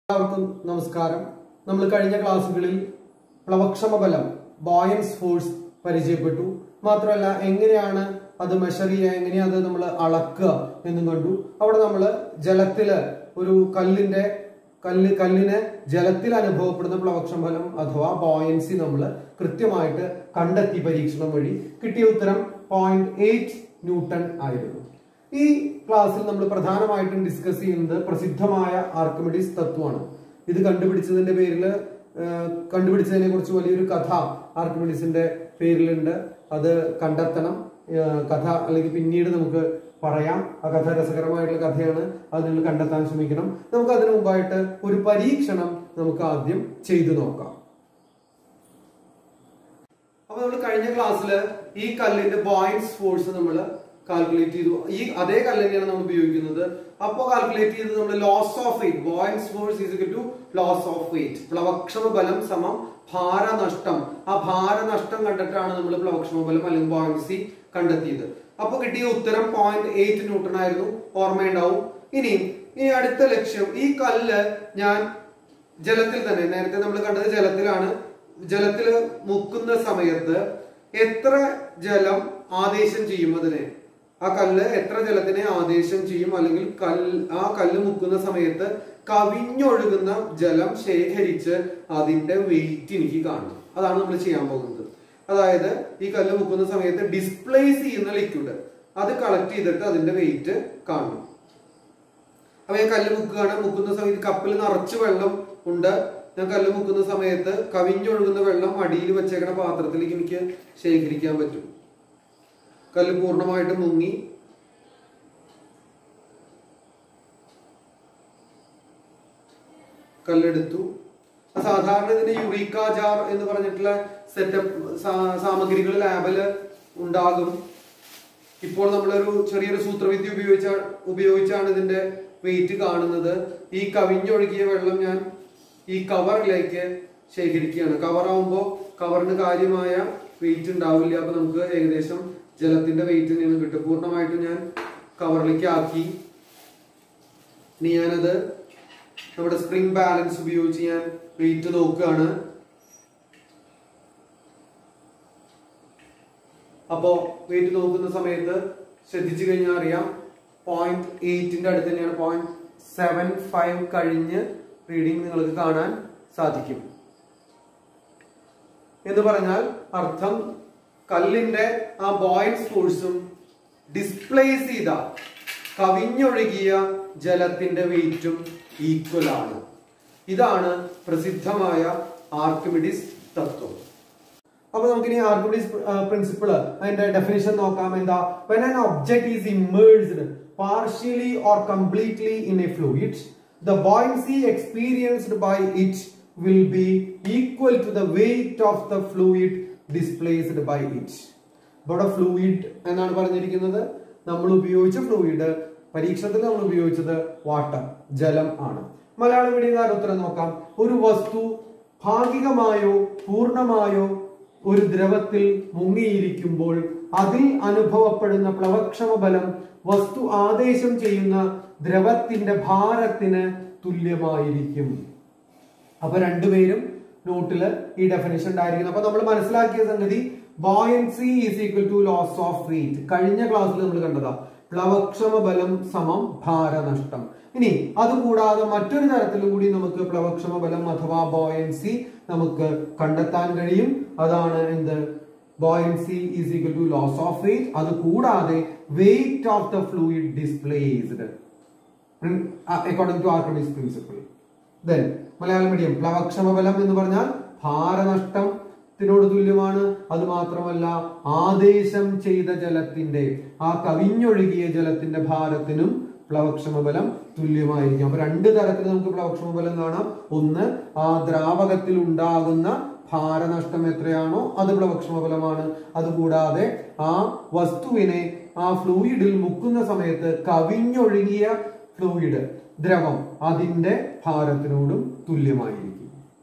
എല്ലാവർക്കും നമസ്കാരം നമ്മൾ കഴിഞ്ഞ ക്ലാസ്സുകളിൽ പ്ലവക്ഷമ ബലം ബോയൻസ് ഫോഴ്സ് പരിചയപ്പെട്ടു മാത്രമല്ല എങ്ങനെയാണ് അത് മെഷർ ചെയ്യുക എങ്ങനെയാണ് അത് നമ്മൾ അളക്കുക എന്നും കണ്ടു അവിടെ നമ്മൾ ജലത്തില് ഒരു കല്ലിന്റെ കല്ല് കല്ലിന് ജലത്തിൽ അനുഭവപ്പെടുന്ന പ്ലവക്ഷമ ബലം അഥവാ ബോയൻസി നമ്മൾ കൃത്യമായിട്ട് കണ്ടെത്തി പരീക്ഷണം വഴി കിട്ടിയ ഉത്തരം പോയിന്റ് എയ്റ്റ് ന്യൂട്ടൺ ആയിരുന്നു ഈ ക്ലാസ്സിൽ നമ്മൾ പ്രധാനമായിട്ടും ഡിസ്കസ് ചെയ്യുന്നത് പ്രസിദ്ധമായ ആർക്കിമിഡീസ് തത്വമാണ് ഇത് കണ്ടുപിടിച്ചതിന്റെ പേരിൽ കണ്ടുപിടിച്ചതിനെ കുറിച്ച് വലിയൊരു കഥ ആർക്കിമിഡീസിന്റെ പേരിലുണ്ട് അത് കണ്ടെത്തണം ആ, കഥ അല്ലെങ്കിൽ പിന്നീട് നമുക്ക് പറയാം ആ കഥ രസകരമായിട്ടുള്ള കഥയാണ് അത് നിങ്ങൾ കണ്ടെത്താൻ ശ്രമിക്കണം നമുക്ക് അതിനു മുമ്പായിട്ട് ഒരു പരീക്ഷണം നമുക്ക് ആദ്യം ചെയ്തു നോക്കാം അപ്പൊ നമ്മൾ കഴിഞ്ഞ ക്ലാസ്സിൽ ഈ കല്ലിന്റെ ബോയിൻസ് ഫോഴ്സ് നമ്മൾ കാൽക്കുലേറ്റ് ചെയ്തു ഈ അതേ കല്ല് തന്നെയാണ് നമ്മൾ ഉപയോഗിക്കുന്നത് അപ്പോൾ കാൽക്കുലേറ്റ് ചെയ്തത് നമ്മൾ loss of weight buoyance force is to loss of weight പ്ലവക്ഷമ ബലം സമം ഭാരനഷ്ടം ആ ഭാരനഷ്ടം കണ്ടിട്ടാണ് നമ്മൾ പ്ലവക്ഷമ ബലം അല്ലെങ്കിൽ ബോയിൻസി കണ്ടെത്തിയത് അപ്പൊ കിട്ടിയ ഉത്തരം പോയിന്റ് എയ്റ്റ് ന്യൂട്ടൺ ആയിരുന്നു ഓർമ്മയുണ്ടാവും ഇനി ഇനി അടുത്ത ലക്ഷ്യം ഈ കല്ല് ഞാൻ ജലത്തിൽ തന്നെ നേരത്തെ നമ്മൾ കണ്ടത് ജലത്തിലാണ് ജലത്തിൽ മുക്കുന്ന സമയത്ത് എത്ര ജലം ആദേശം ചെയ്യും അതിനെ ആ കല്ല് എത്ര ജലത്തിനെ ആദേശം ചെയ്യും അല്ലെങ്കിൽ കല്ല് ആ കല്ല് മുക്കുന്ന സമയത്ത് കവിഞ്ഞൊഴുകുന്ന ജലം ശേഖരിച്ച് അതിന്റെ വെയിറ്റ് എനിക്ക് കാണണം അതാണ് നമ്മൾ ചെയ്യാൻ പോകുന്നത് അതായത് ഈ കല്ല് മുക്കുന്ന സമയത്ത് ഡിസ്പ്ലേസ് ചെയ്യുന്ന ലിക്വിഡ് അത് കളക്ട് ചെയ്തിട്ട് അതിന്റെ വെയിറ്റ് കാണണം അപ്പൊ ഞാൻ കല്ല് മുക്കുകയാണ് മുക്കുന്ന സമയത്ത് കപ്പിൽ നിറച്ച് വെള്ളം ഉണ്ട് ഞാൻ കല്ല് മുക്കുന്ന സമയത്ത് കവിഞ്ഞൊഴുകുന്ന വെള്ളം അടിയിൽ വെച്ചേക്കണ പാത്രത്തിലേക്ക് എനിക്ക് ശേഖരിക്കാൻ പറ്റും കല്ല് പൂർണ്ണമായിട്ട് മുങ്ങി കല്ലെടുത്തു ആ സാധാരണ ഇതിന് യുറീക്ക ജാർ എന്ന് പറഞ്ഞിട്ടുള്ള സെറ്റപ്പ് സാമഗ്രികൾ ലാബില് ഉണ്ടാകും ഇപ്പോൾ നമ്മളൊരു ചെറിയൊരു സൂത്രവിദ്യ ഉപയോഗിച്ച ഉപയോഗിച്ചാണ് ഇതിന്റെ വെയിറ്റ് കാണുന്നത് ഈ കവിഞ്ഞൊഴുകിയ വെള്ളം ഞാൻ ഈ കവറിലേക്ക് ശേഖരിക്കുകയാണ് കവർ ആവുമ്പോൾ കവറിന് കാര്യമായ വെയിറ്റ് ഉണ്ടാവില്ല അപ്പൊ നമുക്ക് ഏകദേശം ജലത്തിന്റെ വെയിറ്റ് നിന്ന് കിട്ടും പൂർണ്ണമായിട്ടും ഞാൻ കവറിലേക്ക് ആക്കി ഇനി ഞാനത് നമ്മുടെ സ്പ്രിംഗ് ബാലൻസ് ഉപയോഗിച്ച് ഞാൻ വെയിറ്റ് നോക്കുകയാണ് അപ്പോ വെയിറ്റ് നോക്കുന്ന സമയത്ത് ശ്രദ്ധിച്ചു കഴിഞ്ഞാൽ അറിയാം പോയിന്റ് എയ്റ്റിന്റെ അടുത്ത് തന്നെയാണ് പോയിന്റ് സെവൻ ഫൈവ് കഴിഞ്ഞ് റീഡിംഗ് നിങ്ങൾക്ക് കാണാൻ സാധിക്കും എന്ന് പറഞ്ഞാൽ അർത്ഥം കല്ലിന്റെ ആ ബോയിൻസ് ഫോഴ്സും ഡിസ്പ്ലേസ് ചെയ്ത കവിഞ്ഞൊഴുകിയ ജലത്തിന്റെ വെയിറ്റും ഈക്വൽ ആണ് ഇതാണ് പ്രസിദ്ധമായ ആർക്കിമിഡിസ് തത്വം അപ്പൊ നമുക്കിനി ആർക്കിമിഡിസ് പ്രിൻസിപ്പിൾ അതിന്റെ ഡെഫിനിഷൻ നോക്കാം എന്താ when an object is immersed partially or completely in a fluid the buoyancy experienced by it will be equal to the weight of the fluid displaced by it ഇവിടെ fluid എന്നാണ് പറഞ്ഞിരിക്കുന്നത് നമ്മൾ ഉപയോഗിച്ച fluid പരീക്ഷണത്തിൽ നമ്മൾ ഉപയോഗിച്ചത് വാട്ടർ ജലം ആണ് മലയാളം മീഡിയക്കാരുടെ ഉത്തരം നോക്കാം ഒരു വസ്തു ഭാഗികമായോ പൂർണ്ണമായോ ഒരു ദ്രവത്തിൽ മുങ്ങിയിരിക്കുമ്പോൾ അതിൽ അനുഭവപ്പെടുന്ന പ്ലവക്ഷമ ബലം വസ്തു ആദേശം ചെയ്യുന്ന ദ്രവത്തിന്റെ ഭാരത്തിന് തുല്യമായിരിക്കും അപ്പൊ രണ്ടുപേരും നോട്ടില് ഈ ഡെഫിനേഷൻ ഉണ്ടായിരിക്കണം അപ്പൊ നമ്മൾ മനസ്സിലാക്കിയ സംഗതി buoyancy is equal to loss of weight കഴിഞ്ഞ ക്ലാസ്സിൽ നമ്മൾ കണ്ടതാ പ്ലവക്ഷമ ബലം സമം ഭാരനഷ്ടം ഇനി അതുകൂടാതെ മറ്റൊരു തരത്തിൽ കൂടി നമുക്ക് പ്ലവക്ഷമ ബലം അഥവാ ബോയൻസി നമുക്ക് കണ്ടെത്താൻ കഴിയും അതാണ് എന്ത് buoyancy is equal to loss of weight അത് കൂടാതെ weight of the fluid displaced according to Archimedes principle then Malayalam medium പ്ലവക്ഷമ ബലം എന്ന് പറഞ്ഞാൽ ഭാരനഷ്ടത്തിനോട് തുല്യമാണ് അത് മാത്രമല്ല ആദേശം ചെയ്ത ജലത്തിന്റെ ആ കവിഞ്ഞൊഴുകിയ ജലത്തിന്റെ ഭാരത്തിനും പ്ലവക്ഷമ ബലം തുല്യമായിരിക്കും അപ്പൊ രണ്ട് തരത്തിൽ നമുക്ക് പ്ലവക്ഷമ ബലം കാണാം ഒന്ന് ആ ദ്രാവകത്തിൽ ഉണ്ടാകുന്ന ഭാരനഷ്ടം എത്രയാണോ അത് പ്ലവക്ഷമ ബലമാണ് അതുകൂടാതെ ആ വസ്തുവിനെ ആ ഫ്ലൂയിഡിൽ മുക്കുന്ന സമയത്ത് കവിഞ്ഞൊഴുകിയ ഫ്ലൂയിഡ് ദ്രവം അതിന്റെ ഭാരത്തിനോടും തുല്യമായിരിക്കും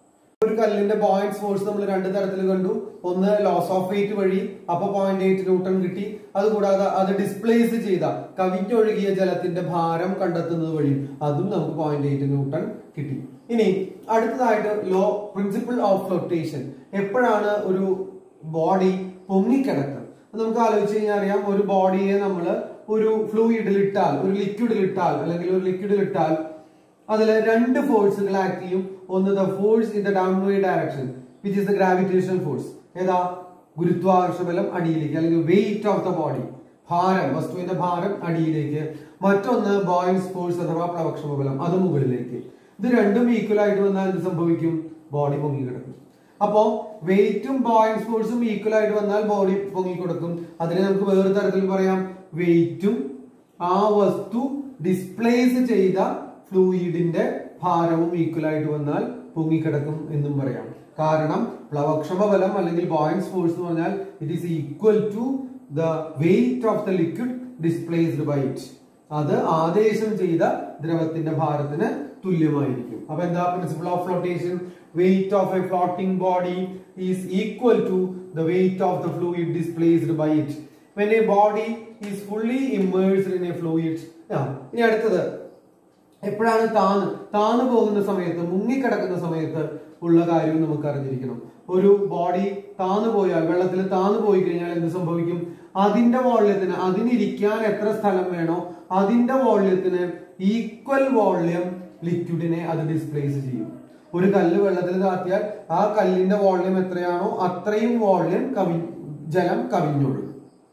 ഒരു കല്ലിന്റെ ബോയിന്റ് ഫോഴ്സ് നമ്മൾ രണ്ട് തരത്തിൽ കണ്ടു ഒന്ന് ലോസ് ഓഫ് വെയിറ്റ് വഴി അപ്പൊ പോയിന്റ് എയ്റ്റ് ന്യൂട്ടൺ കിട്ടി അതുകൂടാതെ അത് ഡിസ്പ്ലേസ് ചെയ്ത കവിഞ്ഞൊഴുകിയ ജലത്തിന്റെ ഭാരം കണ്ടെത്തുന്നത് വഴി അതും നമുക്ക് പോയിന്റ് എയ്റ്റ് ന്യൂട്ടൺ കിട്ടി ഇനി അടുത്തതായിട്ട് ലോ പ്രിൻസിപ്പിൾ ഓഫ് ഫ്ലോട്ടേഷൻ എപ്പോഴാണ് ഒരു ബോഡി പൊങ്ങിക്കിടക്കുക അത് നമുക്ക് ആലോചിച്ച് കഴിഞ്ഞാൽ അറിയാം ഒരു ബോഡിയെ നമ്മൾ ഒരു ഫ്ലൂയിഡിൽ ഇട്ടാൽ ഒരു ലിക്വിഡിൽ ഇട്ടാൽ അല്ലെങ്കിൽ ഒരു ലിക്വിഡിൽ ഇട്ടാൽ അതിൽ രണ്ട് ഫോഴ്സുകൾ ആക്ട് ചെയ്യും ഒന്ന് the force in the downward direction which is the gravitational force ഏതാ ഗുരുത്വാകർഷ ബലം അടിയിലേക്ക് അല്ലെങ്കിൽ വെയിറ്റ് ഓഫ് ദ ബോഡി ഭാരം വസ്തുവിന്റെ ഭാരം അടിയിലേക്ക് മറ്റൊന്ന് ബോയിൻസ് ഫോഴ്സ് അഥവാ പ്ലവക്ഷമ ബലം അത് മുകളിലേക്ക് ഇത് രണ്ടും ഈക്വൽ ആയിട്ട് വന്നാൽ എന്ത് സംഭവിക്കും ബോഡി പൊങ്ങി കിടക്കും അപ്പോ വെയിറ്റും ബോയിൻസ് ഫോഴ്സും ഈക്വൽ ആയിട്ട് വന്നാൽ ബോഡി പൊങ്ങി കൊടുക്കും അതിനെ നമുക്ക് വേറെ തരത്തിൽ പറയാം വെയിറ്റും ആ വസ്തു ഡിസ്പ്ലേസ് ചെയ്ത ഫ്ലൂയിഡിന്റെ ഭാരവും ഈക്വൽ ആയിട്ട് വന്നാൽ പൊങ്ങിക്കിടക്കും എന്നും പറയാം കാരണം പ്ലവക്ഷമ ബലം അല്ലെങ്കിൽ ബോയിൻസ് ഫോഴ്സ് എന്ന് പറഞ്ഞാൽ it is equal to the weight of the liquid displaced by it അത് ആദേശം ചെയ്ത ദ്രവത്തിന്റെ ഭാരത്തിന് തുല്യമായിരിക്കും അപ്പൊ എന്താ principle of flotation weight of a floating body is equal to the weight of the fluid displaced by it when a body is fully immersed in a fluid ഇനി അടുത്തത് എപ്പോഴാണ് താന്ന് താന്നു പോകുന്ന സമയത്ത് മുങ്ങിക്കിടക്കുന്ന സമയത്ത് ഉള്ള കാര്യം നമുക്ക് അറിഞ്ഞിരിക്കണം ഒരു ബോഡി താന്നു പോയാൽ വെള്ളത്തിൽ താന്നു പോയി കഴിഞ്ഞാൽ എന്ത് സംഭവിക്കും അതിന്റെ വോള്യത്തിന് അതിനിരിക്കാൻ എത്ര സ്ഥലം വേണോ അതിന്റെ വോള്യത്തിന് ഈക്വൽ വോള്യം ലിക്വിഡിനെ അത് ഡിസ്പ്ലേസ് ചെയ്യും ഒരു കല്ല് വെള്ളത്തിൽ താത്തിയാൽ ആ കല്ലിന്റെ വോള്യം എത്രയാണോ അത്രയും വോള്യം കവി ജലം കവിഞ്ഞൊഴുകും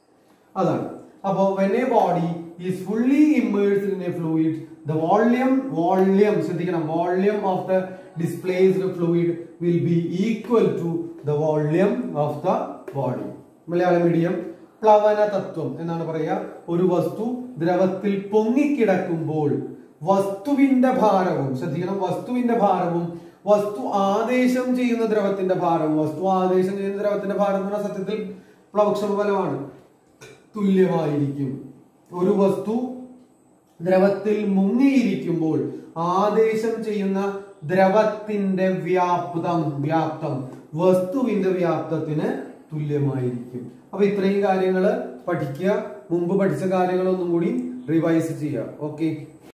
അതാണ് അപ്പോ when a body is fully immersed in a fluid the volume volume ശ്രദ്ധിക്കണം volume of the displaced fluid will be equal to the volume of the body Malayalam medium പ്ലവന തത്വം എന്നാണ് പറയുക ഒരു വസ്തു ദ്രവത്തിൽ പൊങ്ങിക്കിടക്കുമ്പോൾ വസ്തുവിന്റെ ഭാരവും ശ്രദ്ധിക്കണം വസ്തുവിന്റെ ഭാരവും വസ്തു ആദേശം ചെയ്യുന്ന ദ്രവത്തിന്റെ ഭാരവും വസ്തു ആദേശം ചെയ്യുന്ന ദ്രവത്തിന്റെ ഭാരം എന്ന് പറഞ്ഞാൽ സത്യത്തിൽ പ്ലവക്ഷമ ബലമാണ് തുല്യമായിരിക്കും ഒരു വസ്തു ദ്രവത്തിൽ മുങ്ങിയിരിക്കുമ്പോൾ ആദേശം ചെയ്യുന്ന ദ്രവത്തിന്റെ വ്യാപ്തം വ്യാപ്തം വസ്തുവിന്റെ വ്യാപ്തത്തിന് തുല്യമായിരിക്കും അപ്പൊ ഇത്രയും കാര്യങ്ങൾ പഠിക്കുക മുമ്പ് പഠിച്ച കാര്യങ്ങളൊന്നും കൂടി റിവൈസ് ചെയ്യുക ഓക്കെ